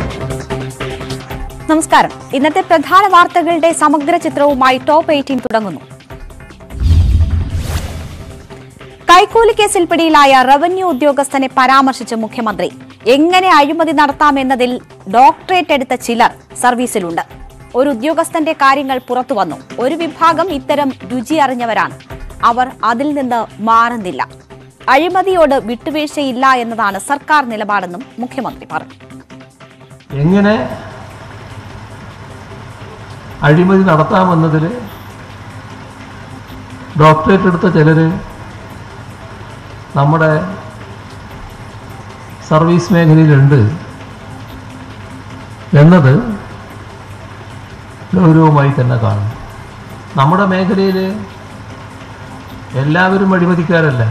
നമസ്കാരം ഇന്നത്തെ പ്രധാന വാർത്തകളുടെ സമഗ്ര ചിത്രവുമായി ടോപ്പ് എയ്റ്റീൻ തുടങ്ങുന്നു കൈക്കൂലി കേസിൽ പിടിയിലായ റവന്യൂ ഉദ്യോഗസ്ഥനെ പരാമർശിച്ച് മുഖ്യമന്ത്രി എങ്ങനെ അഴിമതി നടത്താമെന്നതിൽ ഡോക്ടറേറ്റ് എടുത്ത ചിലർ സർവീസിലുണ്ട് ഒരു ഉദ്യോഗസ്ഥന്റെ കാര്യങ്ങൾ പുറത്തു വന്നു ഒരു വിഭാഗം ഇത്തരം രുചി അറിഞ്ഞവരാണ് അവർ അതിൽ നിന്ന് മാറുന്നില്ല അഴിമതിയോട് വിട്ടുവീഴ്ചയില്ല എന്നതാണ് സർക്കാർ നിലപാടെന്നും മുഖ്യമന്ത്രി പറഞ്ഞു എങ്ങനെ അഴിമതി നടത്താമെന്നതിൽ ഡോക്ടറേറ്റ് എടുത്ത ചിലർ നമ്മുടെ സർവീസ് മേഖലയിലുണ്ട് എന്നത് ഗൗരവമായി തന്നെ കാണും നമ്മുടെ മേഖലയിൽ എല്ലാവരും അഴിമതിക്കാരല്ല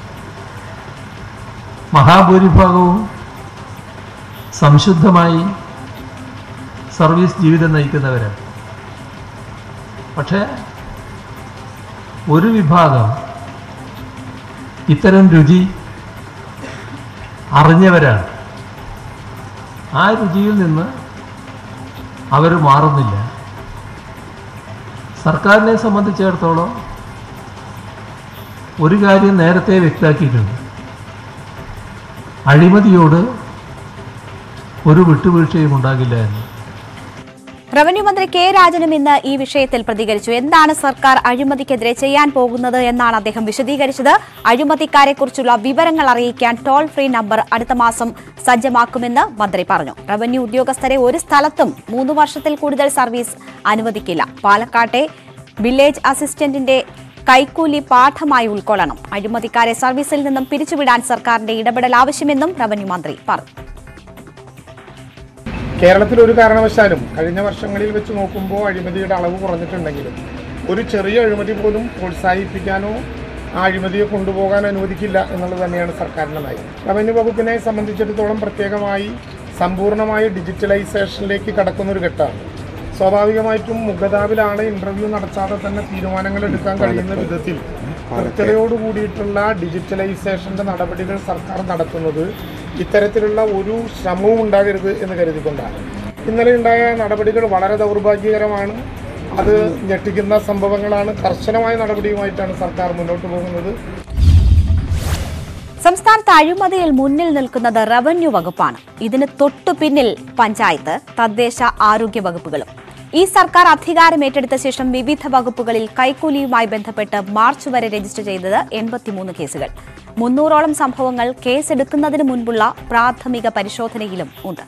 മഹാഭൂരിഭാഗവും സംശുദ്ധമായി സർവീസ് ജീവിതം നയിക്കുന്നവരാണ് പക്ഷേ ഒരു വിഭാഗം ഇത്തരം രുചി അറിഞ്ഞവരാണ് ആ രുചിയിൽ നിന്ന് അവർ മാറുന്നില്ല സർക്കാരിനെ സംബന്ധിച്ചിടത്തോളം ഒരു കാര്യം നേരത്തെ വ്യക്തമാക്കിയിട്ടുണ്ട് അഴിമതിയോട് ഒരു വിട്ടുവീഴ്ചയും ഉണ്ടാകില്ല എന്ന് റവന്യൂ മന്ത്രി കെ രാജനും ഇന്ന് ഈ വിഷയത്തിൽ പ്രതികരിച്ചു എന്താണ് സർക്കാർ അഴിമതിക്കെതിരെ ചെയ്യാൻ പോകുന്നത് എന്നാണ് അദ്ദേഹം വിശദീകരിച്ചത് അഴിമതിക്കാരെക്കുറിച്ചുള്ള വിവരങ്ങൾ അറിയിക്കാൻ ടോൾ ഫ്രീ നമ്പർ അടുത്ത മാസം സജ്ജമാക്കുമെന്ന് മന്ത്രി പറഞ്ഞു റവന്യൂ ഉദ്യോഗസ്ഥരെ ഒരു സ്ഥലത്തും മൂന്ന് വർഷത്തിൽ കൂടുതൽ സർവീസ് അനുവദിക്കില്ല പാലക്കാട്ടെ വില്ലേജ് അസിസ്റ്റന്റിന്റെ കൈക്കൂലി പാഠമായി ഉൾക്കൊള്ളണം അഴിമതിക്കാരെ സർവീസിൽ നിന്നും പിരിച്ചുവിടാൻ സർക്കാരിന്റെ ഇടപെടൽ ആവശ്യമെന്നും റവന്യൂ മന്ത്രി പറഞ്ഞു കേരളത്തിൽ ഒരു കാരണവശാലും കഴിഞ്ഞ വർഷങ്ങളിൽ വെച്ച് നോക്കുമ്പോൾ അഴിമതിയുടെ അളവ് കുറഞ്ഞിട്ടുണ്ടെങ്കിലും ഒരു ചെറിയ അഴിമതി പോലും പ്രോത്സാഹിപ്പിക്കാനോ ആ അഴിമതിയെ കൊണ്ടുപോകാൻ അനുവദിക്കില്ല എന്നുള്ളത് തന്നെയാണ് സർക്കാരിൻ്റെ നയം റവന്യൂ വകുപ്പിനെ സംബന്ധിച്ചിടത്തോളം പ്രത്യേകമായി സമ്പൂർണ്ണമായ ഡിജിറ്റലൈസേഷനിലേക്ക് കടക്കുന്ന ഒരു ഘട്ടമാണ് സ്വാഭാവികമായിട്ടും മുഖതാവിലാണ് ഇന്റർവ്യൂ നടത്താതെ തന്നെ തീരുമാനങ്ങൾ എടുക്കാൻ കഴിയുന്ന വിധത്തിൽ കൃത്യതയോട് കൂടിയിട്ടുള്ള ഡിജിറ്റലൈസേഷന്റെ നടപടികൾ സർക്കാർ നടത്തുന്നത് ഇത്തരത്തിലുള്ള ഒരു ശ്രമവും ഉണ്ടാകരുത് എന്ന് കരുതിക്കൊണ്ടാണ് ഇന്നലെ ഉണ്ടായ നടപടികൾ വളരെ ദൗർഭാഗ്യകരമാണ് അത് ഞെട്ടിക്കുന്ന സംഭവങ്ങളാണ് കർശനമായ നടപടിയുമായിട്ടാണ് സർക്കാർ മുന്നോട്ട് പോകുന്നത് സംസ്ഥാനത്ത് അഴിമതിയിൽ മുന്നിൽ നിൽക്കുന്നത് റവന്യൂ വകുപ്പാണ് ഇതിന് തൊട്ടു പിന്നിൽ പഞ്ചായത്ത് തദ്ദേശ ആരോഗ്യ വകുപ്പുകളും ഈ സർക്കാർ അധികാരം ഏറ്റെടുത്ത ശേഷം വിവിധ വകുപ്പുകളിൽ കൈക്കൂലിയുമായി ബന്ധപ്പെട്ട് മാർച്ച് വരെ രജിസ്റ്റർ ചെയ്തത് എൺപത്തിമൂന്ന് കേസുകൾ മുന്നൂറോളം സംഭവങ്ങൾ കേസെടുക്കുന്നതിന് മുൻപുള്ള പ്രാഥമിക പരിശോധനയിലും ഉണ്ട്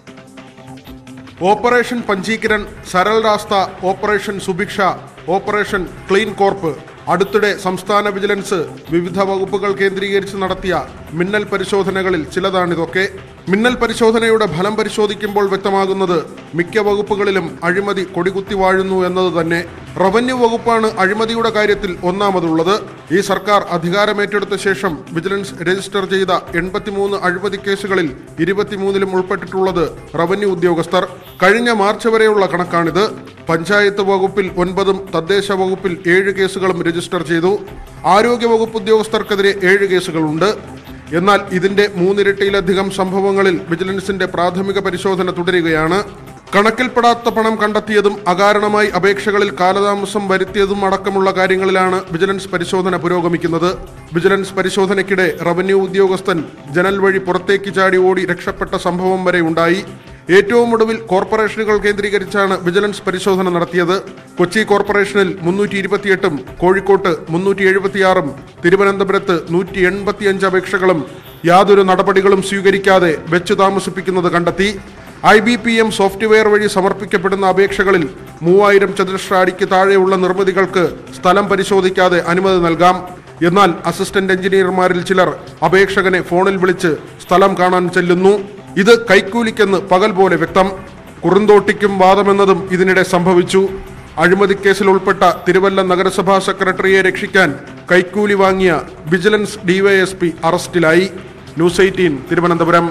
operation Panchikaran Saral Rasta operation Subhiksha operation clean corp അടുത്തിടെ സംസ്ഥാന വിജിലൻസ് വിവിധ വകുപ്പുകൾ കേന്ദ്രീകരിച്ച് നടത്തിയ മിന്നൽ പരിശോധനകളിൽ ചിലതാണിതൊക്കെ മിന്നൽ പരിശോധനയുടെ ഫലം പരിശോധിക്കുമ്പോൾ വ്യക്തമാകുന്നത് മിക്ക വകുപ്പുകളിലും അഴിമതി കൊടികുത്തി വാഴുന്നു എന്നത് തന്നെ റവന്യൂ വകുപ്പാണ് അഴിമതിയുടെ കാര്യത്തിൽ ഒന്നാമതുള്ളത് ഈ സർക്കാർ അധികാരമേറ്റെടുത്ത ശേഷം വിജിലൻസ് രജിസ്റ്റർ ചെയ്ത എൺപത്തിമൂന്ന് അഴിമതി കേസുകളിൽ ഇരുപത്തിമൂന്നിലും ഉൾപ്പെട്ടിട്ടുള്ളത് റവന്യൂ ഉദ്യോഗസ്ഥർ കഴിഞ്ഞ മാർച്ച് വരെയുള്ള കണക്കാണിത് പഞ്ചായത്ത് വകുപ്പിൽ ഒൻപതും തദ്ദേശ വകുപ്പിൽ ഏഴ് കേസുകളും രജിസ്റ്റർ ചെയ്തു ആരോഗ്യ വകുപ്പ് ഉദ്യോഗസ്ഥർക്കെതിരെ ഏഴ് കേസുകളുണ്ട് എന്നാൽ ഇതിന്റെ മൂന്നിരട്ടിയിലധികം സംഭവങ്ങളിൽ വിജിലൻസിന്റെ പ്രാഥമിക പരിശോധന തുടരുകയാണ് കണക്കിൽപ്പെടാത്ത പണം കണ്ടെത്തിയതും അകാരണമായി അപേക്ഷകളിൽ കാലതാമസം വരുത്തിയതും അടക്കമുള്ള കാര്യങ്ങളിലാണ് വിജിലൻസ് പരിശോധന പുരോഗമിക്കുന്നത് വിജിലൻസ് പരിശോധനയ്ക്കിടെ റവന്യൂ ഉദ്യോഗസ്ഥൻ ജനൽ വഴി പുറത്തേക്ക് ചാടി ഓടി രക്ഷപ്പെട്ട സംഭവം വരെ ഉണ്ടായി ഏറ്റവും ഒടുവിൽ കോർപ്പറേഷനുകൾ കേന്ദ്രീകരിച്ചാണ് വിജിലൻസ് പരിശോധന നടത്തിയത് കൊച്ചി കോർപ്പറേഷനിൽ മുന്നൂറ്റി ഇരുപത്തിയെട്ടും കോഴിക്കോട്ട് മുന്നൂറ്റി എഴുപത്തിയാറും തിരുവനന്തപുരത്ത് നൂറ്റി എൺപത്തിയഞ്ച് അപേക്ഷകളും യാതൊരു നടപടികളും സ്വീകരിക്കാതെ വെച്ചു താമസിപ്പിക്കുന്നത് കണ്ടെത്തി I B P M software വഴി സമർപ്പിക്കപ്പെടുന്ന അപേക്ഷകളിൽ മൂവായിരം ചതുരശ്ര അടിക്ക് താഴെയുള്ള നിർമ്മിതികൾക്ക് സ്ഥലം പരിശോധിക്കാതെ അനുമതി നൽകാം എന്നാൽ അസിസ്റ്റന്റ് എഞ്ചിനീയർമാരിൽ ചിലർ അപേക്ഷകനെ ഫോണിൽ വിളിച്ച് സ്ഥലം കാണാൻ ചെല്ലുന്നു ഇത് കൈക്കൂലിക്കെന്ന് പകൽ പോലെ വ്യക്തം കുറുന്തോട്ടിക്കും വാദമെന്നതും ഇതിനിടെ സംഭവിച്ചു അഴിമതിക്കേസിൽ ഉൾപ്പെട്ട തിരുവല്ല നഗരസഭാ സെക്രട്ടറിയെ രക്ഷിക്കാൻ കൈക്കൂലി വാങ്ങിയ വിജിലൻസ് ഡിവൈഎസ്പി അറസ്റ്റിലായി ന്യൂസ് എയ്റ്റീൻ തിരുവനന്തപുരം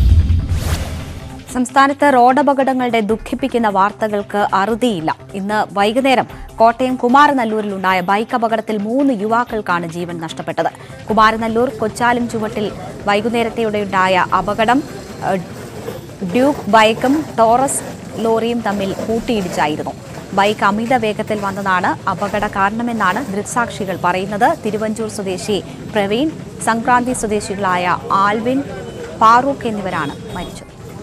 സംസ്ഥാനത്ത് റോഡപകടങ്ങളുടെ ദുഃഖിപ്പിക്കുന്ന വാർത്തകൾക്ക് അറുതിയില്ല ഇന്ന് വൈകുന്നേരം കോട്ടയം കുമാരനല്ലൂരിലുണ്ടായ ബൈക്ക് അപകടത്തിൽ മൂന്ന് യുവാക്കൾക്കാണ് ജീവൻ നഷ്ടപ്പെട്ടത് കുമാരനല്ലൂർ കൊച്ചാലും ചുവട്ടിൽ വൈകുന്നേരത്തെയുണ്ടായ അപകടം ഏഹ്, ഡ്യൂക്ക് ബൈക്കും ടോറസ് ലോറിയും തമ്മിൽ കൂട്ടിയിടിച്ചായിരുന്നു ബൈക്ക് അമിത വേഗത്തിൽ വന്നതാണ് അപകട കാരണമെന്നാണ് ദൃക്സാക്ഷികൾ പറയുന്നത് തിരുവഞ്ചൂർ സ്വദേശി പ്രവീൺ സംക്രാന്തി സ്വദേശികളായ ആൽവിൻ ഫാറൂഖ് എന്നിവരാണ് മരിച്ചത്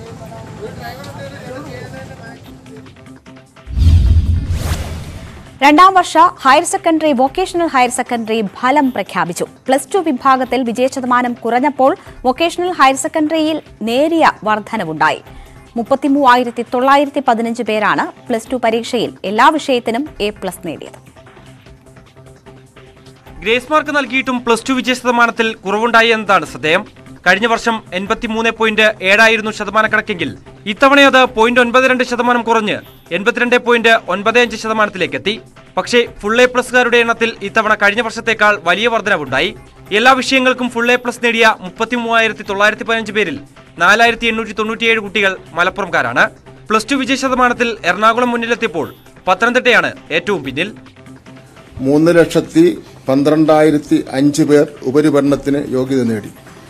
രണ്ടാം വർഷ higher secondary vocational higher secondary ഫലം പ്രഖ്യാപിച്ചു പ്ലസ് ടു വിഭാഗത്തിൽ വിജയശതമാനം കുറഞ്ഞപ്പോൾ വൊക്കേഷണൽ ഹയർ സെക്കൻഡറിയിൽ നേരിയ വർധനവുണ്ടായി മുപ്പത്തിമൂവായിരത്തി തൊള്ളായിരത്തി പതിനഞ്ച് പേരാണ് പ്ലസ് ടു പരീക്ഷയിൽ എല്ലാ വിഷയത്തിനും എ പ്ലസ് നേടിയത് ഗ്രേസ് മാർക്ക് നൽകിയിട്ടും പ്ലസ് ടു വിജയ ശതമാനത്തിൽ കുറവുണ്ടായി എന്നതാണ് ശ്രദ്ധേയം കഴിഞ്ഞ വർഷം എൺപത്തിമൂന്ന് പോയിന്റ് ഏഴായിരുന്നു ശതമാനക്കണക്കെങ്കിൽ ഇത്തവണ അത് പോയിന്റ് ഒൻപത് രണ്ട് ശതമാനം കുറഞ്ഞ് എൺപത്തിരണ്ട് പോയിന്റ് ഒൻപത് അഞ്ച് ശതമാനത്തിലേക്ക് എത്തി പക്ഷേ ഫുൾ എ പ്ലസുകാരുടെ എണ്ണത്തിൽ ഇത്തവണ കഴിഞ്ഞ വർഷത്തേക്കാൾ വലിയ വർധനവുണ്ടായി എല്ലാ വിഷയങ്ങൾക്കും ഫുൾ എ പ്ലസ് നേടിയ മുപ്പത്തി മൂവായിരത്തി തൊള്ളായിരത്തി പതിനഞ്ച് പേരിൽ നാലായിരത്തി എണ്ണൂറ്റി തൊണ്ണൂറ്റിയേഴ് കുട്ടികൾ മലപ്പുറംകാരാണ് പ്ലസ് ടു വിജയ ശതമാനത്തിൽ എറണാകുളം മുന്നിലെത്തിയപ്പോൾ പത്തനംതിട്ടയാണ് ഏറ്റവും പിന്നിൽ മൂന്ന് ലക്ഷത്തി പന്ത്രണ്ടായിരത്തി അഞ്ച് പേർ ഉപരിപഠനത്തിന് യോഗ്യത നേടി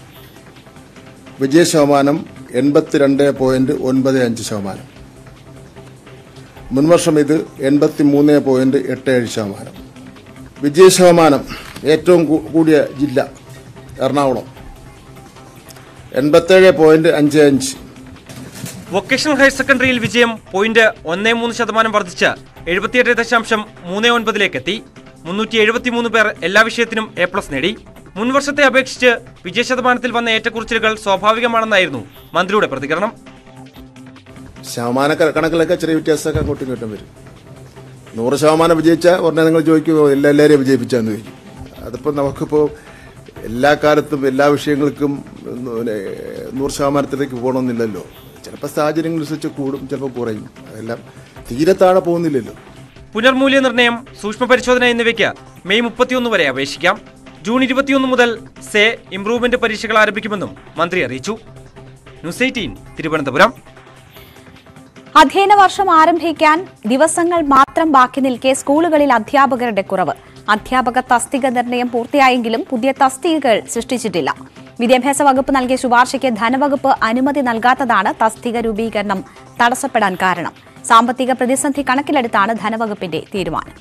വിജയശതമാനം എൺപത്തിരണ്ട് പോയിന്റ് ഒൻപത് അഞ്ച് ശതമാനം മുൻവർഷം ഇത് എൺപത്തി മൂന്ന് പോയിന്റ് എട്ട് ഏഴ് ശതമാനം വിജയശതമാനം ഏറ്റവും കൂ- കൂടിയ ജില്ല എറണാകുളം എൺപത്തേഴ് പോയിന്റ് അഞ്ച് അഞ്ച് വൊക്കേഷണൽ ഹയർ സെക്കൻഡറിയിൽ വിജയം പോയിന്റ് ഒന്നേ മൂന്ന് ശതമാനം വർദ്ധിച്ച് എഴുപത്തിയെട്ട് ദശാംശം മൂന്ന് ഒൻപതിലേക്ക് എത്തി മുന്നൂറ്റി എഴുപത്തിമൂന്ന് പേർ എല്ലാ വിഷയത്തിനും എ പ്ലസ് നേടി മുൻവർഷത്തെ അപേക്ഷിച്ച് വിജയ ശതമാനത്തിൽ വന്ന ഏറ്റക്കുറിച്ചിലുകൾ സ്വാഭാവികമാണെന്നായിരുന്നു മന്ത്രിയുടെ പ്രതികരണം ശതമാന ക- കണക്കിലൊക്കെ ചെറിയ വ്യത്യാസമൊക്കെ അങ്ങോട്ടും ഇങ്ങോട്ടും വരും നൂറ് ശതമാനം വിജയിച്ച ഉടനെ നിങ്ങൾ ചോദിക്കുമോ എല്ലാ എല്ലാവരെയും വിജയിപ്പിച്ചാന്ന് ചോദിക്കും അതിപ്പോൾ നമുക്കിപ്പോൾ എല്ലാ കാലത്തും എല്ലാ വിഷയങ്ങൾക്കും പിന്നെ നൂറ് ശതമാനത്തിലേക്ക് പോകണമെന്നില്ലല്ലോ ചിലപ്പോൾ സാഹചര്യങ്ങളനുസരിച്ച് കൂടും ചിലപ്പോൾ കുറയും അതെല്ലാം തീരെ താഴെ പോകുന്നില്ലല്ലോ പുനർമൂല്യനിർണ്ണയം സൂക്ഷ്മ പരിശോധന എന്നിവയ്ക്ക് മെയ് മുപ്പത്തിയൊന്ന് വരെ അപേക്ഷിക്കാം ജൂൺ ഇരുപത്തിയൊന്ന് മുതൽ സേ ഇംപ്രൂവ്മെന്റ് പരീക്ഷകൾ ആരംഭിക്കുമെന്നും മന്ത്രി അറിയിച്ചു ന്യൂസ് എയ്റ്റീൻ തിരുവനന്തപുരം അധ്യയന വർഷം ആരംഭിക്കാൻ ദിവസങ്ങൾ മാത്രം ബാക്കി നിൽക്കെ സ്കൂളുകളിൽ അധ്യാപകരുടെ കുറവ് അധ്യാപക തസ്തിക നിർണയം പൂർത്തിയായെങ്കിലും പുതിയ തസ്തികകൾ സൃഷ്ടിച്ചിട്ടില്ല വിദ്യാഭ്യാസ വകുപ്പ് നൽകിയ ശുപാർശയ്ക്ക് ധനവകുപ്പ് അനുമതി നൽകാത്തതാണ് തസ്തിക രൂപീകരണം തടസ്സപ്പെടാൻ കാരണം സാമ്പത്തിക പ്രതിസന്ധി കണക്കിലെടുത്താണ് ധനവകുപ്പിന്റെ തീരുമാനം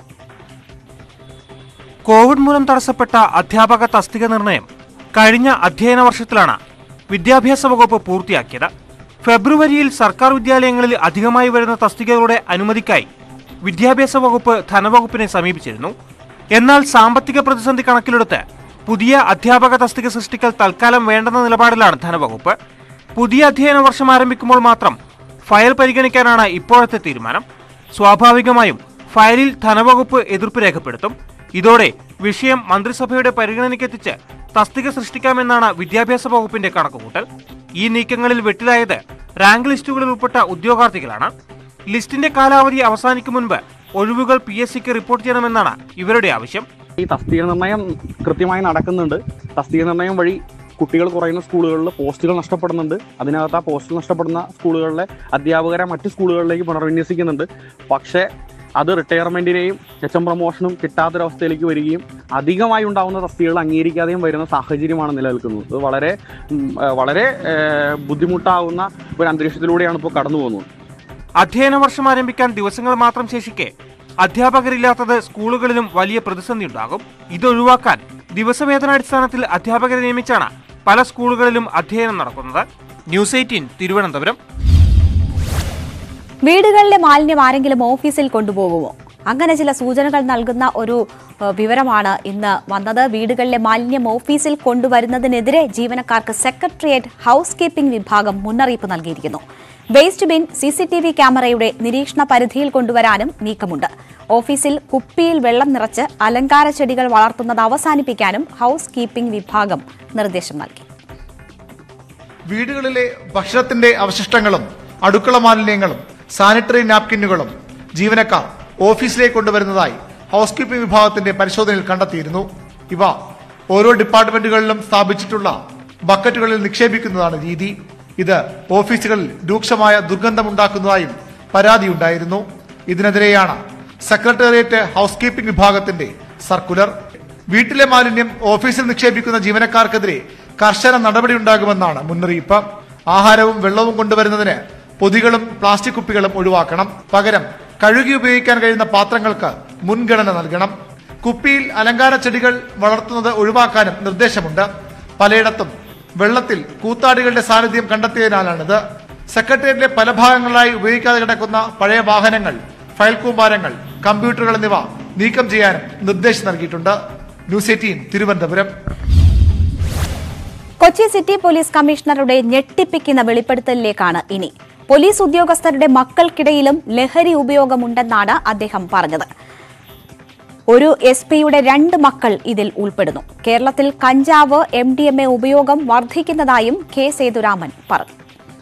കോവിഡ് മൂലം തടസ്സപ്പെട്ട അധ്യാപക തസ്തിക നിർണയം കഴിഞ്ഞ അധ്യയന വർഷത്തിലാണ് വിദ്യാഭ്യാസ വകുപ്പ് പൂർത്തിയാക്കിയത് ഫെബ്രുവരിയിൽ സർക്കാർ വിദ്യാലയങ്ങളിൽ അധികമായി വരുന്ന തസ്തികകളുടെ അനുമതിക്കായി വിദ്യാഭ്യാസ വകുപ്പ് ധനവകുപ്പിനെ സമീപിച്ചിരുന്നു എന്നാൽ സാമ്പത്തിക പ്രതിസന്ധി കണക്കിലെടുത്ത് പുതിയ അധ്യാപക തസ്തിക സൃഷ്ടിക്കൽ തൽക്കാലം വേണ്ടെന്ന നിലപാടിലാണ് ധനവകുപ്പ് പുതിയ അധ്യയന വർഷം ആരംഭിക്കുമ്പോൾ മാത്രം ഫയൽ പരിഗണിക്കാനാണ് ഇപ്പോഴത്തെ തീരുമാനം സ്വാഭാവികമായും ഫയലിൽ ധനവകുപ്പ് എതിർപ്പ് രേഖപ്പെടുത്തും ഇതോടെ വിഷയം മന്ത്രിസഭയുടെ പരിഗണനയ്ക്കെത്തിച്ച് തസ്തിക സൃഷ്ടിക്കാമെന്നാണ് വിദ്യാഭ്യാസ വകുപ്പിന്റെ കണക്കുകൂട്ടൽ ഈ നീക്കങ്ങളിൽ വെട്ടിലായത് റാങ്ക് ലിസ്റ്റുകളിൽ ഉൾപ്പെട്ട ഉദ്യോഗാർത്ഥികളാണ് ലിസ്റ്റിന്റെ കാലാവധി അവസാനിക്കും മുൻപ് ഒഴിവുകൾ പി എസ് സിക്ക് റിപ്പോർട്ട് ചെയ്യണമെന്നാണ് ഇവരുടെ ആവശ്യം ഈ തസ്തിക നിർണ്ണയം കൃത്യമായി നടക്കുന്നുണ്ട് തസ്തിക നിർണ്ണയം വഴി കുട്ടികൾ കുറയുന്ന സ്കൂളുകളിൽ പോസ്റ്റുകൾ നഷ്ടപ്പെടുന്നുണ്ട് അതിനകത്ത് ആ പോസ്റ്റുകൾ നഷ്ടപ്പെടുന്ന സ്കൂളുകളിലെ അധ്യാപകരെ മറ്റ് സ്കൂളുകളിലേക്ക് പുനർവിന്യസിക്കുന്നുണ്ട് പക്ഷേ അത് റിട്ടയർമെന്റിനെയും എച്ച് എം പ്രൊമോഷനും കിട്ടാത്തൊരവസ്ഥയിലേക്ക് വരികയും അധികമായി ഉണ്ടാകുന്ന തസ്തികകൾ അംഗീകരിക്കാതെയും വരുന്ന സാഹചര്യമാണ് നിലനിൽക്കുന്നത് ഇത് വളരെ ഉം, ഏഹ്, വളരെ ഏഹ്, ബുദ്ധിമുട്ടാവുന്ന ഒരു അന്തരീക്ഷത്തിലൂടെയാണ് ഇപ്പോൾ കടന്നു പോകുന്നത് അധ്യയന വർഷം ആരംഭിക്കാൻ ദിവസങ്ങൾ മാത്രം ശേഷിക്കെ അധ്യാപകരില്ലാത്തത് സ്കൂളുകളിലും വലിയ പ്രതിസന്ധി ഉണ്ടാകും ഇതൊഴിവാക്കാൻ ദിവസവേതനാടിസ്ഥാനത്തിൽ അധ്യാപകരെ നിയമിച്ചാണ് പല സ്കൂളുകളിലും അധ്യയനം നടക്കുന്നത് ന്യൂസ് എയ്റ്റീൻ തിരുവനന്തപുരം വീടുകളിലെ മാലിന്യം ആരെങ്കിലും ഓഫീസിൽ കൊണ്ടുപോകുമോ അങ്ങനെ ചില സൂചനകൾ നൽകുന്ന ഒരു ഏഹ്, വിവരമാണ് ഇന്ന് വന്നത് വീടുകളിലെ മാലിന്യം ഓഫീസിൽ കൊണ്ടുവരുന്നതിനെതിരെ ജീവനക്കാർക്ക് സെക്രട്ടേറിയറ്റ് ഹൌസ് കീപ്പിംഗ് വിഭാഗം മുന്നറിയിപ്പ് നൽകിയിരിക്കുന്നു waste bin C C T V ക്യാമറയുടെ നിരീക്ഷണ പരിധിയിൽ കൊണ്ടുവരാനും നീക്കമുണ്ട് ഓഫീസിൽ കുപ്പിയിൽ വെള്ളം നിറച്ച് അലങ്കാര ചെടികൾ വളർത്തുന്നത് അവസാനിപ്പിക്കാനും ഹൌസ് കീപ്പിംഗ് വിഭാഗം നിർദ്ദേശം നൽകി വീടുകളിലെ ഭക്ഷണത്തിന്റെ അവശിഷ്ടങ്ങളും അടുക്കള മാലിന്യങ്ങളും സാനിറ്ററി നാപ്കിന്നുകളും ജീവനക്കാർ ഓഫീസിലേക്ക് കൊണ്ടുവരുന്നതായി ഹൗസ് കീപ്പിംഗ് വിഭാഗത്തിന്റെ പരിശോധനയിൽ കണ്ടെത്തിയിരുന്നു ഇവ ഓരോ ഡിപ്പാർട്ട്മെന്റുകളിലും സ്ഥാപിച്ചിട്ടുള്ള ബക്കറ്റുകളിൽ നിക്ഷേപിക്കുന്നതാണ് രീതി ഇത് ഓഫീസുകളിൽ രൂക്ഷമായ ദുർഗന്ധമുണ്ടാക്കുന്നതായും പരാതിയുണ്ടായിരുന്നു ഇതിനെതിരെയാണ് സെക്രട്ടേറിയറ്റ് ഹൗസ് കീപ്പിംഗ് വിഭാഗത്തിന്റെ സർക്കുലർ വീട്ടിലെ മാലിന്യം ഓഫീസിൽ നിക്ഷേപിക്കുന്ന ജീവനക്കാർക്കെതിരെ കർശന നടപടിയുണ്ടാകുമെന്നാണ് മുന്നറിയിപ്പ് ആഹാരവും വെള്ളവും കൊണ്ടുവരുന്നതിന് പൊതികളും പ്ലാസ്റ്റിക് കുപ്പികളും ഒഴിവാക്കണം പകരം കഴുകി ഉപയോഗിക്കാൻ കഴിയുന്ന പാത്രങ്ങൾക്ക് മുൻഗണന നൽകണം കുപ്പിയിൽ അലങ്കാര ചെടികൾ വളർത്തുന്നത് ഒഴിവാക്കാനും നിർദ്ദേശമുണ്ട് പലയിടത്തും വെള്ളത്തിൽ കൂത്താടികളുടെ സാന്നിധ്യം കണ്ടെത്തിയതിനാലാണിത് സെക്രട്ടേറിയറ്റിലെ പല ഭാഗങ്ങളിലായി ഉപയോഗിക്കാതെ കിടക്കുന്ന പഴയ വാഹനങ്ങൾ ഫയൽ കൂമ്പാരങ്ങൾ കമ്പ്യൂട്ടറുകൾ എന്നിവ നീക്കം ചെയ്യാനും നിർദ്ദേശം നൽകിയിട്ടുണ്ട് news eighteen Thiruvananthapuram Kochi city police കമ്മീഷണറുടെ ഞെട്ടിപ്പിക്കുന്ന വെളിപ്പെടുത്തലിലേക്കാണ് ഇനി പോലീസ് ഉദ്യോഗസ്ഥരുടെ മക്കൾക്കിടയിലും ലഹരി ഉപയോഗമുണ്ടെന്നാണ് അദ്ദേഹം പറഞ്ഞത് ഒരു എസ് പിയുടെ രണ്ട് മക്കൾ ഇതിൽ ഉൾപ്പെടുന്നു കേരളത്തിൽ കഞ്ചാവ് എം ഡി എം എ ഉപയോഗം വർദ്ധിക്കുന്നതായും കെ സേതുരാമൻ പറഞ്ഞു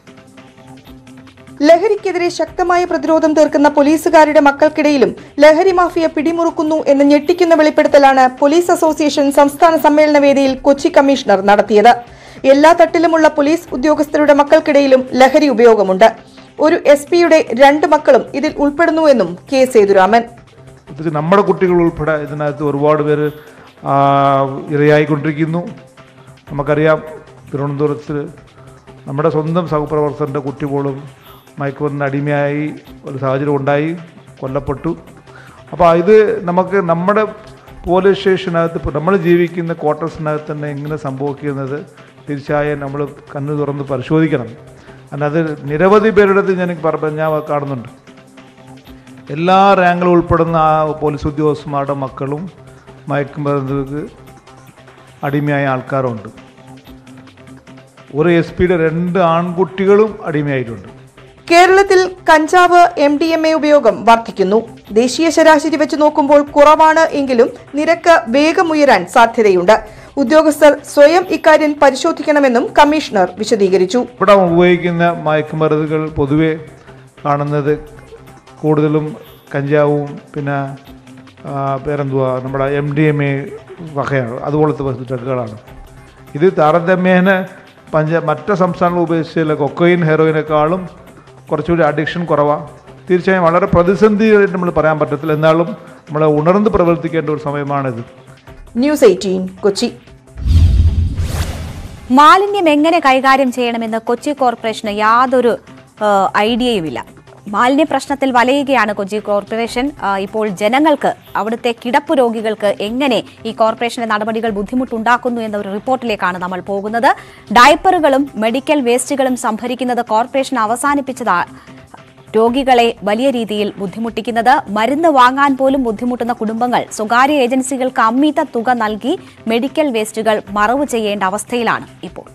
ലഹരിക്കെതിരെ ശക്തമായ പ്രതിരോധം തീർക്കുന്ന പോലീസുകാരുടെ മക്കൾക്കിടയിലും ലഹരി മാഫിയ പിടിമുറുക്കുന്നു എന്ന ഞെട്ടിക്കുന്ന വെളിപ്പെടുത്തലാണ് പോലീസ് അസോസിയേഷൻ സംസ്ഥാന സമ്മേളന വേദിയിൽ കൊച്ചി കമ്മീഷണർ നടത്തിയത് എല്ലാ തട്ടിലുമുള്ള പോലീസ് ഉദ്യോഗസ്ഥരുടെ മക്കൾക്കിടയിലും ലഹരി ഉപയോഗമുണ്ട് ഒരു എസ് പിയുടെ രണ്ട് മക്കളും ഇതിൽ ഉൾപ്പെടുന്നുവെന്നും കെ സേതുരാമൻ ഇത് നമ്മുടെ കുട്ടികൾ ഉൾപ്പെടെ ഇതിനകത്ത് ഒരുപാട് പേര് ആ, ഇരയായിക്കൊണ്ടിരിക്കുന്നു നമുക്കറിയാം തിരുവനന്തപുരത്ത് നമ്മുടെ സ്വന്തം സഹപ്രവർത്തകൻ്റെ കുട്ടി പോലും മയക്കുമരുന്നിന് അടിമയായി ഒരു സാഹചര്യം ഉണ്ടായി കൊല്ലപ്പെട്ടു അപ്പോൾ ഇത് നമുക്ക് നമ്മുടെ പോലീസ് സ്റ്റേഷനകത്ത് ഇപ്പോൾ നമ്മൾ ജീവിക്കുന്ന ക്വാർട്ടേഴ്സിനകത്ത് തന്നെ എങ്ങനെ സംഭവിക്കുന്നത് തീർച്ചയായും നമ്മൾ കണ്ണു തുറന്ന് പരിശോധിക്കണം അതിനകത്ത് നിരവധി പേരുടെ അടുത്ത് ഞാൻ പറ ഞാൻ കാണുന്നുണ്ട് എല്ലാ റാങ്കിലും ഉൾപ്പെടുന്ന ആ പോലീസ് ഉദ്യോഗസ്ഥന്മാരുടെ മക്കളും മയക്കുമരുന്നുകൾക്ക് അടിമയായ ആൾക്കാരുണ്ട് ഒരു എസ് പിയുടെ രണ്ട് ആൺകുട്ടികളും അടിമയായിട്ടുണ്ട് കേരളത്തിൽ കഞ്ചാവ് എം ഡി എം എ ഉപയോഗം വർദ്ധിക്കുന്നു ദേശീയ ശരാശരി വെച്ച് നോക്കുമ്പോൾ കുറവാണ് എങ്കിലും നിരക്ക് വേഗമുയരാൻ സാധ്യതയുണ്ട് ഉദ്യോഗസ്ഥർ സ്വയം ഇക്കാര്യം പരിശോധിക്കണമെന്നും കമ്മീഷണർ വിശദീകരിച്ചു ഇവിടെ ഉപയോഗിക്കുന്ന മയക്കുമരുന്നുകൾ പൊതുവെ കാണുന്നത് കൂടുതലും കഞ്ചാവും പിന്നെ ആ, പേരെന്തുവാ നമ്മുടെ എം ഡി എം എ വകയാണ് അതുപോലത്തെ ഡ്രഗുകളാണ് ഇത് താരതമ്യേന പഞ്ച മറ്റ് സംസ്ഥാനങ്ങൾ ഉപയോഗിച്ചുള്ള കൊക്കോയിൻ ഹെറോയിനേക്കാളും കുറച്ചുകൂടി അഡിക്ഷൻ കുറവാണ് തീർച്ചയായും വളരെ പ്രതിസന്ധിയായിട്ട് നമ്മൾ പറയാൻ പറ്റത്തില്ല എന്നാലും നമ്മൾ ഉണർന്ന് പ്രവർത്തിക്കേണ്ട ഒരു സമയമാണിത് ന്യൂസ് എയ്റ്റീൻ കൊച്ചി മാലിന്യം എങ്ങനെ കൈകാര്യം ചെയ്യണമെന്ന് കൊച്ചി കോർപ്പറേഷന് യാതൊരു ആ, ഐഡിയയുമില്ല മാലിന്യ പ്രശ്നത്തിൽ വലയുകയാണ് കൊച്ചി കോർപ്പറേഷൻ ആ, ഇപ്പോൾ ജനങ്ങൾക്ക് അവിടുത്തെ കിടപ്പ് രോഗികൾക്ക് എങ്ങനെ ഈ കോർപ്പറേഷന്റെ നടപടികൾ ബുദ്ധിമുട്ടുണ്ടാക്കുന്നു എന്ന ഒരു റിപ്പോർട്ടിലേക്കാണ് നമ്മൾ പോകുന്നത് ഡയപ്പറുകളും മെഡിക്കൽ വേസ്റ്റുകളും സംഭരിക്കുന്നത് കോർപ്പറേഷൻ അവസാനിപ്പിച്ചതാണ് രോഗികളെ വലിയ രീതിയിൽ ബുദ്ധിമുട്ടിക്കുന്നത് മരുന്ന് വാങ്ങാൻ പോലും ബുദ്ധിമുട്ടുന്ന കുടുംബങ്ങൾ സ്വകാര്യ ഏജൻസികൾക്ക് അമിത തുക നൽകി മെഡിക്കൽ വേസ്റ്റുകൾ മറവ് ചെയ്യേണ്ട അവസ്ഥയിലാണ് ഇപ്പോൾ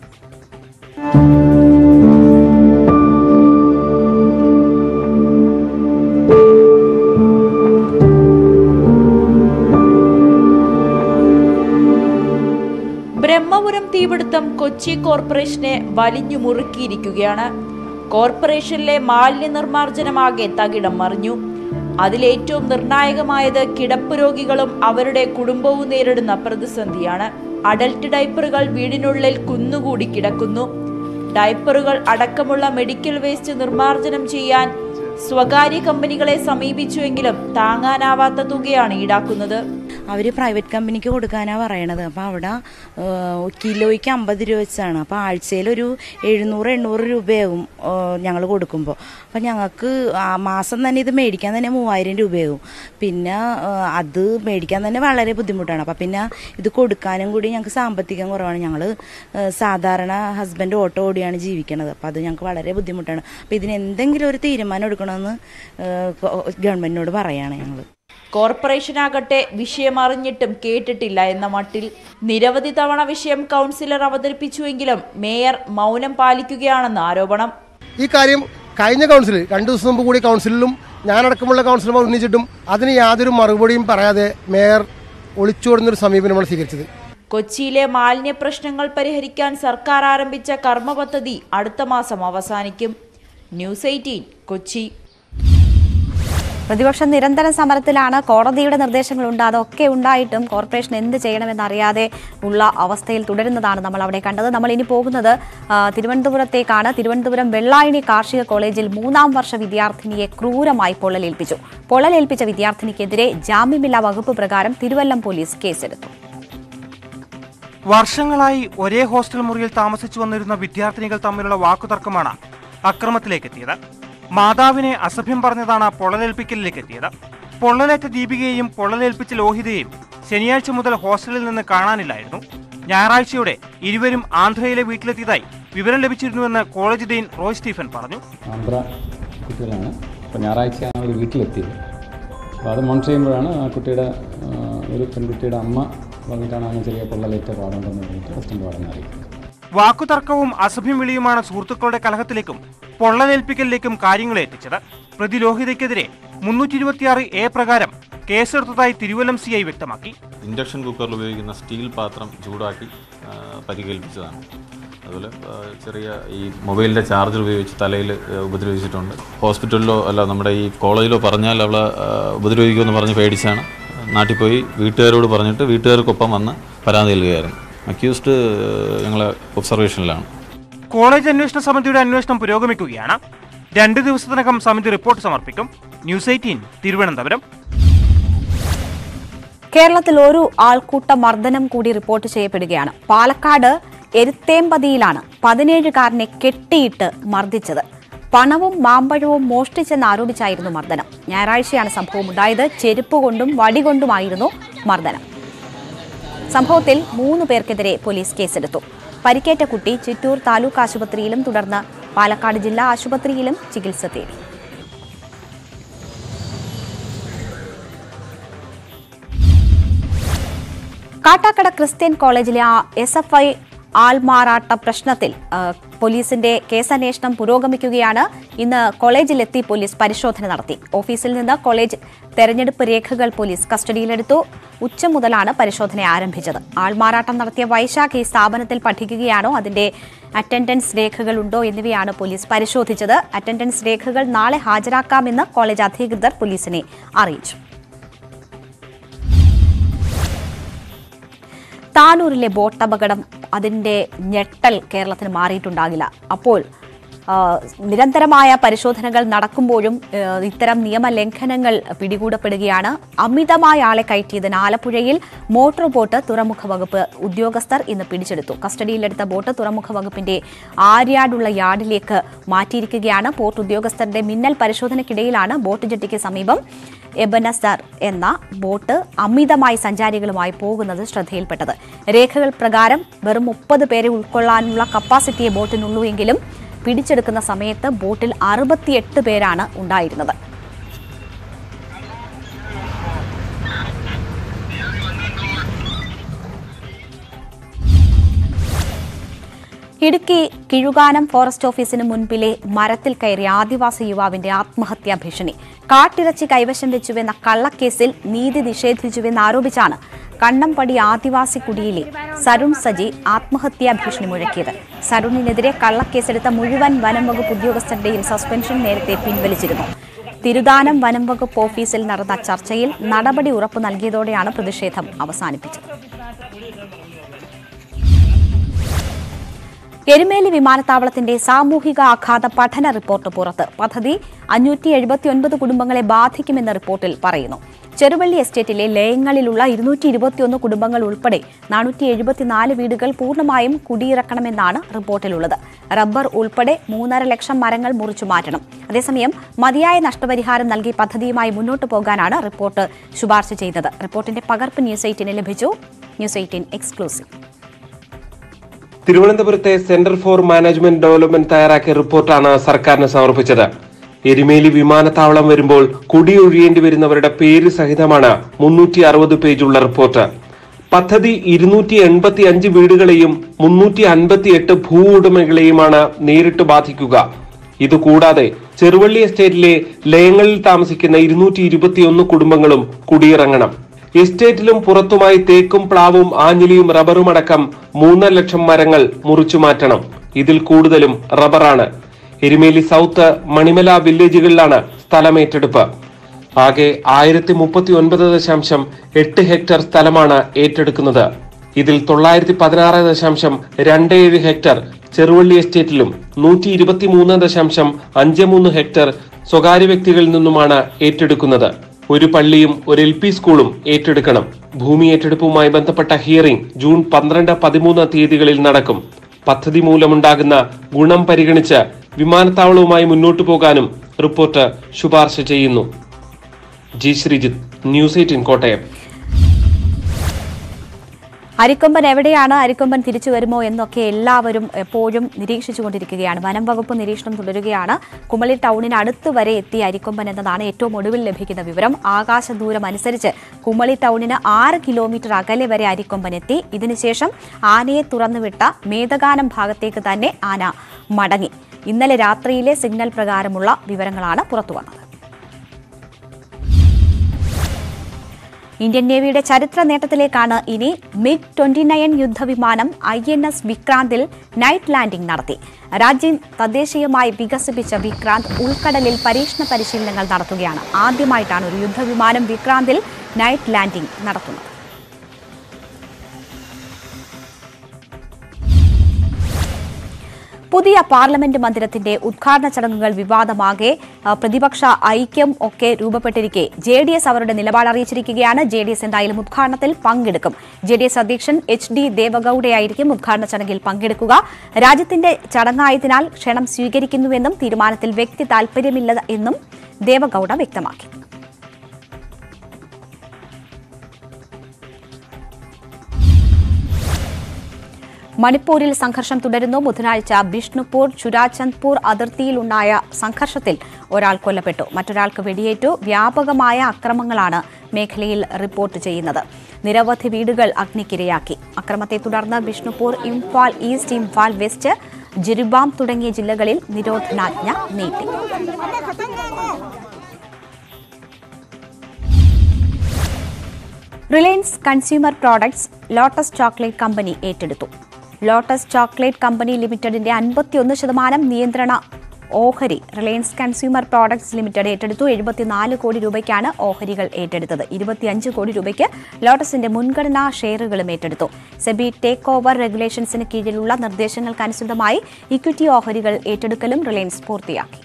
ബ്രഹ്മപുരം തീപിടുത്തം കൊച്ചി കോർപ്പറേഷനെ വലിഞ്ഞു മുറുക്കിയിരിക്കുകയാണ് കോർപ്പറേഷനിലെ മാലിന്യ നിർമ്മാർജ്ജനമാകെ തകിടം മറിഞ്ഞു അതിലേറ്റവും നിർണായകമായത് കിടപ്പ് രോഗികളും അവരുടെ കുടുംബവും നേരിടുന്ന പ്രതിസന്ധിയാണ് അഡൽട്ട് ഡൈപ്പറുകൾ വീടിനുള്ളിൽ കുന്നുകൂടി കിടക്കുന്നു ഡൈപ്പറുകൾ അടക്കമുള്ള മെഡിക്കൽ വേസ്റ്റ് നിർമ്മാർജ്ജനം ചെയ്യാൻ സ്വകാര്യ കമ്പനികളെ സമീപിച്ചുവെങ്കിലും താങ്ങാനാവാത്ത തുകയാണ് ഈടാക്കുന്നത് അവർ പ്രൈവറ്റ് കമ്പനിക്ക് കൊടുക്കാനാണ് പറയണത് അപ്പോൾ അവിടെ ഏഹ്, കിലോയ്ക്ക് അമ്പത് രൂപ വെച്ചാണ് അപ്പോൾ ആഴ്ചയിൽ ഒരു എഴുന്നൂറ് എണ്ണൂറ് രൂപയാവും ഞങ്ങൾ കൊടുക്കുമ്പോൾ അപ്പം ഞങ്ങൾക്ക് ആ മാസം തന്നെ ഇത് മേടിക്കാൻ തന്നെ മൂവായിരം രൂപയാവും പിന്നെ ഏഹ്, അത് മേടിക്കാൻ തന്നെ വളരെ ബുദ്ധിമുട്ടാണ് അപ്പം പിന്നെ ഇത് കൊടുക്കാനും കൂടി ഞങ്ങൾക്ക് സാമ്പത്തികം കുറവാണ് ഞങ്ങൾ സാധാരണ ഹസ്ബൻഡ് ഓട്ടോ ഓടിയാണ് ജീവിക്കണത് അപ്പം അത് ഞങ്ങൾക്ക് വളരെ ബുദ്ധിമുട്ടാണ് അപ്പം ഇതിന് എന്തെങ്കിലും ഒരു തീരുമാനം എടുക്കണമെന്ന് ഏഹ്, ഗവൺമെൻറ്റിനോട് പറയാണ് ഞങ്ങൾ കോർപ്പറേഷനാകട്ടെ വിഷയം അറിഞ്ഞിട്ടും കേട്ടിട്ടില്ല എന്ന മട്ടിൽ നിരവധി തവണ വിഷയം കൗൺസിലർ അവതരിപ്പിച്ചുവെങ്കിലും മേയർ മൗനം പാലിക്കുകയാണെന്ന് ആരോപണം ഈ കാര്യം കഴിഞ്ഞ കൗൺസിലിൽ രണ്ടു ദിവസം മുമ്പ് കൂടി കൗൺസിലിലും ഞാനടക്കമുള്ള കൗൺസിലർമാർ ഉന്നയിച്ചിട്ടും അതിന് യാതൊരു മറുപടിയും പറയാതെ മേയർ ഒളിച്ചോടുന്നൊരു സമീപനമാണ് സ്വീകരിച്ചത് കൊച്ചിയിലെ മാലിന്യ പ്രശ്നങ്ങൾ പരിഹരിക്കാൻ സർക്കാർ ആരംഭിച്ച കർമ്മ പദ്ധതി അടുത്ത മാസം അവസാനിക്കും ന്യൂസ് എയ്റ്റീൻ കൊച്ചി പ്രതിപക്ഷം നിരന്തരം സമരത്തിലാണ് കോടതിയുടെ നിർദ്ദേശങ്ങളുണ്ട് അതൊക്കെ ഉണ്ടായിട്ടും കോർപ്പറേഷൻ എന്ത് ചെയ്യണമെന്നറിയാതെ ഉള്ള അവസ്ഥയിൽ തുടരുന്നതാണ് നമ്മൾ അവിടെ കണ്ടത് നമ്മൾ ഇനി പോകുന്നത് ആ, തിരുവനന്തപുരത്തേക്കാണ് തിരുവനന്തപുരം വെള്ളായണി കാർഷിക കോളേജിൽ മൂന്നാം വർഷ വിദ്യാർത്ഥിനിയെ ക്രൂരമായി പൊള്ളലേൽപ്പിച്ചു പൊള്ളലേൽപ്പിച്ച വിദ്യാർത്ഥിനിക്കെതിരെ ജാമ്യമില്ലാ വകുപ്പ് പ്രകാരം തിരുവല്ലം പോലീസ് കേസെടുത്തു വർഷങ്ങളായി ഒരേ ഹോസ്റ്റൽ മുറിയിൽ താമസിച്ചു വന്നിരുന്ന വിദ്യാർത്ഥിനികൾ തമ്മിലുള്ള വാക്കുതർക്കമാണ് അക്രമത്തിലേക്ക് എത്തിയത് മാതാവിനെ അസഭ്യം പറഞ്ഞതാണ് പൊള്ളലേൽപ്പിക്കലിലേക്ക് എത്തിയത് പൊള്ളലേറ്റ ദീപികയെയും പൊള്ളലേൽപ്പിച്ച ലോഹിതയെയും ശനിയാഴ്ച മുതൽ ഹോസ്റ്റലിൽ നിന്ന് കാണാനില്ലായിരുന്നു ഞായറാഴ്ചയോടെ ഇരുവരും ആന്ധ്രയിലെ വീട്ടിലെത്തിയതായി വിവരം ലഭിച്ചിരുന്നുവെന്ന് കോളേജ് ഡീൻ റോയ് സ്റ്റീഫൻ പറഞ്ഞു ആന്ധ്ര കുട്ടികളാണ് അപ്പോൾ ഞായറാഴ്ചയാണ് അവർ വീട്ടിലെത്തിയത് അപ്പോൾ അത് മോണിറ്റർ ചെയ്യുമ്പോഴാണ് ആ കുട്ടിയുടെ ആ, ഒരു പെൺകുട്ടിയുടെ അമ്മ വന്നിട്ടാണ് അങ്ങനെ ചെറിയ പൊള്ളലേറ്റ പാടുണ്ടെന്ന് പറഞ്ഞിട്ട് അസിസ്റ്റൻ്റ് പാടുന്ന അറിയിക്കുന്നത് വാക്കുതർക്കവും അസഭ്യം വിളിയുമാണ് സുഹൃത്തുക്കളുടെ കലഹത്തിലേക്കും പൊള്ളലേൽപ്പിക്കലിലേക്കും കാര്യങ്ങളെ എത്തിച്ചത് പ്രതി ലോഹിതയ്ക്കെതിരെ മുന്നൂറ്റി ഇരുപത്തിയാറ് എ പ്രകാരം കേസെടുത്തതായി തിരുവല്ലം സി ഐ വ്യക്തമാക്കി ഇൻഡക്ഷൻ കുക്കറിൽ ഉപയോഗിക്കുന്ന സ്റ്റീൽ പാത്രം ചൂടാക്കി ആ, പരിക്കേൽപ്പിച്ചതാണ് അതുപോലെ ആ, ചെറിയ ഈ മൊബൈലിൻ്റെ ചാർജർ ഉപയോഗിച്ച് തലയിൽ ഉപദ്രവിച്ചിട്ടുണ്ട് ഹോസ്പിറ്റലിലോ അല്ല നമ്മുടെ ഈ കോളേജിലോ പറഞ്ഞാൽ അവളെ ആ, ഉപദ്രവിക്കുമെന്ന് പറഞ്ഞ് പേടിച്ചാണ് നാട്ടിൽ പോയി വീട്ടുകാരോട് പറഞ്ഞിട്ട് വീട്ടുകാർക്കൊപ്പം വന്ന് പരാതി നൽകുകയായിരുന്നു അക്യൂസ്ഡ് ഞങ്ങളെ ഒബ്സർവേഷനിലാണ് കോളേജ് അന്വേഷണ സമിതിയുടെ അന്വേഷണം പുരോഗമിക്കുകയാണ് രണ്ട് ദിവസത്തിനകം സമിതി റിപ്പോർട്ട് സമർപ്പിക്കും ന്യൂസ് എയ്റ്റീൻ തിരുവനന്തപുരം കേരളത്തിൽ ഒരു ആൾക്കൂട്ട മർദ്ദനം കൂടി റിപ്പോർട്ട് ചെയ്യപ്പെടുകയാണ് പാലക്കാട് എരുത്തേമ്പതിയിലാണ് പതിനേഴുകാരനെ കെട്ടിയിട്ട് മർദ്ദിച്ചത് പണവും മാമ്പഴവും മോഷ്ടിച്ചെന്ന് ആരോപിച്ചായിരുന്നു മർദ്ദനം ഞായറാഴ്ചയാണ് സംഭവം ഉണ്ടായത് ചെരുപ്പ് കൊണ്ടും വടികൊണ്ടുമായിരുന്നു മർദ്ദനം സംഭവത്തിൽ മൂന്ന് പേർക്കെതിരെ പോലീസ് കേസെടുത്തു പരിക്കേറ്റ കുട്ടി ചിറ്റൂർ താലൂക്ക് ആശുപത്രിയിലും തുടർന്ന് പാലക്കാട് ജില്ലാ ആശുപത്രിയിലും ചികിത്സ തേടി കാട്ടാക്കട ക്രിസ്ത്യൻ കോളേജിലെ എസ് എഫ് ഐ ആൾമാറാട്ട പ്രശ്നത്തിൽ ആ, പോലീസിന്റെ കേസന്വേഷണം പുരോഗമിക്കുകയാണ് ഇന്ന് കോളേജിലെത്തി പോലീസ് പരിശോധന നടത്തി ഓഫീസിൽ നിന്ന് കോളേജ് തെരഞ്ഞെടുപ്പ് രേഖകൾ പോലീസ് കസ്റ്റഡിയിലെടുത്തു ഉച്ച മുതലാണ് പരിശോധന ആരംഭിച്ചത് ആൾമാറാട്ടം നടത്തിയ വൈശാഖ് ഈ സ്ഥാപനത്തിൽ പഠിക്കുകയാണോ അതിന്റെ അറ്റൻഡൻസ് രേഖകളുണ്ടോ എന്നിവയാണ് പോലീസ് പരിശോധിച്ചത് അറ്റൻഡൻസ് രേഖകൾ നാളെ ഹാജരാക്കാമെന്ന് കോളേജ് അധികൃതർ പോലീസിനെ അറിയിച്ചു താനൂരിലെ ബോട്ട് അപകടം അതിന്റെ ഞെട്ടൽ കേരളത്തിന് മാറിയിട്ടുണ്ടാകില്ല അപ്പോൾ ആ, നിരന്തരമായ പരിശോധനകൾ നടക്കുമ്പോഴും ആ, ഇത്തരം നിയമലംഘനങ്ങൾ പിടികൂടപ്പെടുകയാണ് അമിതമായ ആളെ കയറ്റിയതിന് ആലപ്പുഴയിൽ മോട്ടോർ ബോട്ട് തുറമുഖ വകുപ്പ് ഉദ്യോഗസ്ഥർ ഇന്ന് പിടിച്ചെടുത്തു കസ്റ്റഡിയിലെടുത്ത ബോട്ട് തുറമുഖ വകുപ്പിന്റെ ആര്യാടുള്ള യാർഡിലേക്ക് മാറ്റിയിരിക്കുകയാണ് പോർട്ട് ഉദ്യോഗസ്ഥരുടെ മിന്നൽ പരിശോധനയ്ക്കിടയിലാണ് ബോട്ട് ജെട്ടിക്ക് സമീപം എബനസർ എന്ന ബോട്ട് അമിതമായി സഞ്ചാരികളുമായി പോകുന്നത് ശ്രദ്ധയിൽപ്പെട്ടത് രേഖകൾ പ്രകാരം വെറും മുപ്പത് പേരെ ഉൾക്കൊള്ളാനുള്ള കപ്പാസിറ്റിയെ ബോട്ടിനുള്ളൂ എങ്കിലും പിടിച്ചെടുക്കുന്ന സമയത്ത് ബോട്ടിൽ അറുപത്തിയെട്ട് പേരാണ് ഉണ്ടായിരുന്നത് ഇടുക്കി കിഴുകാനം ഫോറസ്റ്റ് ഓഫീസിന് മുൻപിലെ മരത്തിൽ കയറിയ ആദിവാസി യുവാവിന്റെ ആത്മഹത്യാ ഭീഷണി കാട്ടിറച്ചി കൈവശം വെച്ചുവെന്ന കള്ളക്കേസിൽ നീതി നിഷേധിച്ചുവെന്ന് ആരോപിച്ചാണ് കണ്ണമ്പടി ആദിവാസി കുടിയിലെ സരുൺ സജി ആത്മഹത്യാ ഭീഷണി മുഴക്കിയത് സരുണിനെതിരെ കള്ളക്കേസെടുത്ത മുഴുവൻ വനം വകുപ്പ് ഉദ്യോഗസ്ഥരുടെയും സസ്പെൻഷൻ നേരത്തെ പിൻവലിച്ചിരുന്നു തിരുദാനം വനം വകുപ്പ് ഓഫീസിൽ നടന്ന ചർച്ചയിൽ നടപടി ഉറപ്പു നൽകിയതോടെയാണ് പ്രതിഷേധം അവസാനിപ്പിച്ചത് എരുമേലി വിമാനത്താവളത്തിന്റെ സാമൂഹിക ആഘാത പഠന റിപ്പോർട്ട് പുറത്ത് പദ്ധതി അഞ്ഞൂറ്റി എഴുപത്തിയൊൻപത് കുടുംബങ്ങളെ ബാധിക്കുമെന്ന റിപ്പോർട്ടിൽ പറയുന്നു ചെറുവള്ളി എസ്റ്റേറ്റിലെ ലയങ്ങളിലുള്ള ഇരുന്നൂറ്റി ഇരുപത്തിയൊന്ന് കുടുംബങ്ങൾ ഉൾപ്പെടെ നാനൂറ്റി എഴുപത്തിനാല് വീടുകൾ പൂർണ്ണമായും കുടിയിറക്കണമെന്നാണ് റിപ്പോർട്ടിലുള്ളത് റബ്ബർ ഉൾപ്പെടെ മൂന്നര ലക്ഷം മരങ്ങൾ മുറിച്ചു മാറ്റണം അതേസമയം മതിയായ നഷ്ടപരിഹാരം നൽകി പദ്ധതിയുമായി മുന്നോട്ടു പോകാനാണ് റിപ്പോർട്ട് ശുപാർശ ചെയ്തത് റിപ്പോർട്ടിന്റെ പകർപ്പ് ന്യൂസ് എയ്റ്റിന് ലഭിച്ചു ന്യൂസ് എയ്റ്റീൻ എക്സ്ക്ലൂസീവ് തിരുവനന്തപുരത്തെ സെന്റർ ഫോർ മാനേജ്മെന്റ് ഡെവലപ്മെന്റ് തയ്യാറാക്കിയ റിപ്പോർട്ടാണ് സർക്കാരിന് സമർപ്പിച്ചത് എരുമേലി വിമാനത്താവളം വരുമ്പോൾ കുടിയൊഴിയേണ്ടി വരുന്നവരുടെ പേര് സഹിതമാണ് മുന്നൂറ്റി അറുപത് പേജുള്ള റിപ്പോർട്ട് പദ്ധതി ഇരുന്നൂറ്റി എൺപത്തി അഞ്ച് വീടുകളെയും മുന്നൂറ്റി അൻപത്തി എട്ട് ഭൂ ഉടമകളെയുമാണ് നേരിട്ട് ബാധിക്കുക ഇതുകൂടാതെ ചെറുവള്ളി എസ്റ്റേറ്റിലെ ലയങ്ങളിൽ താമസിക്കുന്ന ഇരുന്നൂറ്റി ഇരുപത്തിയൊന്ന് കുടുംബങ്ങളും കുടിയിറങ്ങണം എസ്റ്റേറ്റിലും പുറത്തുമായി തേക്കും പ്ലാവും ആഞ്ഞിലിയും റബ്ബറും അടക്കം മൂന്നര ലക്ഷം മരങ്ങൾ മുറിച്ചു മാറ്റണം ഇതിൽ കൂടുതലും റബ്ബറാണ് എരുമേലി സൗത്ത് മണിമല വില്ലേജുകളിലാണ് സ്ഥലമേറ്റെടുപ്പ് ആകെ ആയിരത്തി മുപ്പത്തി ഒൻപത് ദശാംശം എട്ട് ഹെക്ടർ സ്ഥലമാണ് ഏറ്റെടുക്കുന്നത് ഇതിൽ തൊള്ളായിരത്തി പതിനാറ് ദശാംശം രണ്ട് ഏഴ് ഹെക്ടർ ചെറുവള്ളി എസ്റ്റേറ്റിലും നൂറ്റി ഇരുപത്തി മൂന്ന് ദശാംശം അഞ്ച് മൂന്ന് ഹെക്ടർ സ്വകാര്യ വ്യക്തികളിൽ നിന്നുമാണ് ഏറ്റെടുക്കുന്നത് ഒരു പള്ളിയും ഒരു എൽ പി സ്കൂളും ഏറ്റെടുക്കണം ഭൂമി ഏറ്റെടുപ്പുമായി ബന്ധപ്പെട്ട ഹിയറിംഗ് ജൂൺ പന്ത്രണ്ട് പതിമൂന്ന് തീയതികളിൽ നടക്കും പദ്ധതി മൂലമുണ്ടാകുന്ന ഗുണം പരിഗണിച്ച് വിമാനത്താവളവുമായി മുന്നോട്ടു പോകാനും റിപ്പോർട്ട് ശുപാർശ ചെയ്യുന്നു G Sreejith news eighteen Kottayam Arikomban എവിടെയാണ് അരിക്കൊമ്പൻ തിരിച്ചു വരുമോ എന്നൊക്കെ എല്ലാവരും എപ്പോഴും നിരീക്ഷിച്ചുകൊണ്ടിരിക്കുകയാണ് വനം വകുപ്പ് നിരീക്ഷണം തുടരുകയാണ് കുമളി ടൗണിന് അടുത്ത് വരെ എത്തിയ അരിക്കൊമ്പൻ എന്നതാണ് ഏറ്റവും ഒടുവിൽ ലഭിക്കുന്ന വിവരം ആകാശ ദൂരം അനുസരിച്ച് കുമളി ടൗണിന് ആറ് കിലോമീറ്റർ അകലെ വരെ അരിക്കൊമ്പൻ എത്തി ഇതിനുശേഷം ആനയെ തുറന്നുവിട്ട മേധഗാനം ഭാഗത്തേക്ക് തന്നെ ആന മടങ്ങി ഇന്നലെ രാത്രിയിലെ സിഗ്നൽ പ്രകാരമുള്ള വിവരങ്ങളാണ് പുറത്തുവന്നത് ഇന്ത്യൻ നേവിയുടെ ചരിത്ര നേട്ടത്തിലേക്കാണ് ഇനി മിഗ് ട്വന്റി നയൻ യുദ്ധവിമാനം ഐ എൻ എസ് വിക്രാന്തിൽ നൈറ്റ് ലാൻഡിംഗ് നടത്തി രാജ്യം തദ്ദേശീയമായി വികസിപ്പിച്ച വിക്രാന്ത് ഉൾക്കടലിൽ പരീക്ഷണ പരിശീലനങ്ങൾ നടത്തുകയാണ് ആദ്യമായിട്ടാണ് ഒരു യുദ്ധവിമാനം വിക്രാന്തിൽ നൈറ്റ് ലാൻഡിംഗ് നടത്തുന്നത് പുതിയ പാർലമെന്റ് മന്ദിരത്തിന്റെ ഉദ്ഘാടന ചടങ്ങുകൾ വിവാദമാകെ ആ, പ്രതിപക്ഷ ഐക്യം ഒക്കെ രൂപപ്പെട്ടിരിക്കെ ജെ ഡി എസ് അവരുടെ നിലപാട് അറിയിച്ചിരിക്കുകയാണ് ജെ ഡി എസ് എന്തായാലും ഉദ്ഘാടനത്തിൽ പങ്കെടുക്കും ജെ ഡി എസ് അധ്യക്ഷൻ എച്ച് ഡി ദേവഗൌഡയായിരിക്കും ഉദ്ഘാടന ചടങ്ങിൽ പങ്കെടുക്കുക രാജ്യത്തിന്റെ ചടങ്ങായതിനാൽ ക്ഷണം സ്വീകരിക്കുന്നുവെന്നും തീരുമാനത്തിൽ വ്യക്തി താൽപര്യമില്ല എന്നും ദേവഗൌഡ വ്യക്തമാക്കി മണിപ്പൂരിൽ സംഘർഷം തുടരുന്നു ബുധനാഴ്ച ബിഷ്ണുപൂർ ചുരാചന്ദ്പൂർ അതിർത്തിയിലുണ്ടായ സംഘർഷത്തിൽ ഒരാൾ കൊല്ലപ്പെട്ടു മറ്റൊരാൾക്ക് വെടിയേറ്റു വ്യാപകമായ അക്രമങ്ങളാണ് മേഖലയിൽ റിപ്പോർട്ട് ചെയ്യുന്നത് നിരവധി വീടുകൾ അഗ്നിക്കിരയാക്കി അക്രമത്തെ തുടർന്ന് ബിഷ്ണുപൂർ ഇംഫാൽ ഈസ്റ്റ് ഇംഫാൽ വെസ്റ്റ് ജിരിബാം തുടങ്ങിയ ജില്ലകളിൽ നിരോധനാജ്ഞ നീട്ടി Reliance consumer products Lotus chocolate company ഏറ്റെടുത്തു ലോട്ടസ് ചോക്ലേറ്റ് കമ്പനി ലിമിറ്റഡിന്റെ അൻപത്തിയൊന്ന് ശതമാനം നിയന്ത്രണ ഓഹരി റിലയൻസ് കൺസ്യൂമർ പ്രോഡക്ട്സ് ലിമിറ്റഡ് ഏറ്റെടുത്തു എഴുപത്തിനാല് കോടി രൂപയ്ക്കാണ് ഓഹരികൾ ഏറ്റെടുത്തത് ഇരുപത്തിയഞ്ച് കോടി രൂപയ്ക്ക് ലോട്ടസിന്റെ മുൻഗണനാ ഷെയറുകളും ഏറ്റെടുത്തു സെബി ടേക്ക് ഓവർ റെഗുലേഷൻസിന് കീഴിലുള്ള നിർദ്ദേശങ്ങൾക്കനുസൃതമായി ഇക്വിറ്റി ഓഹരികൾ ഏറ്റെടുക്കലും റിലയൻസ് പൂർത്തിയാക്കി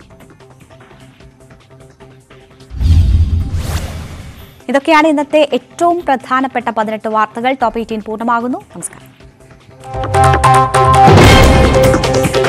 ഇതൊക്കെയാണ് ഇന്നത്തെ ഏറ്റവും പ്രധാനപ്പെട്ട പതിനെട്ട് വാർത്തകൾ ടോപ്പ് എയ്റ്റീൻ പൂർണ്ണമാകുന്നു നമസ്കാരം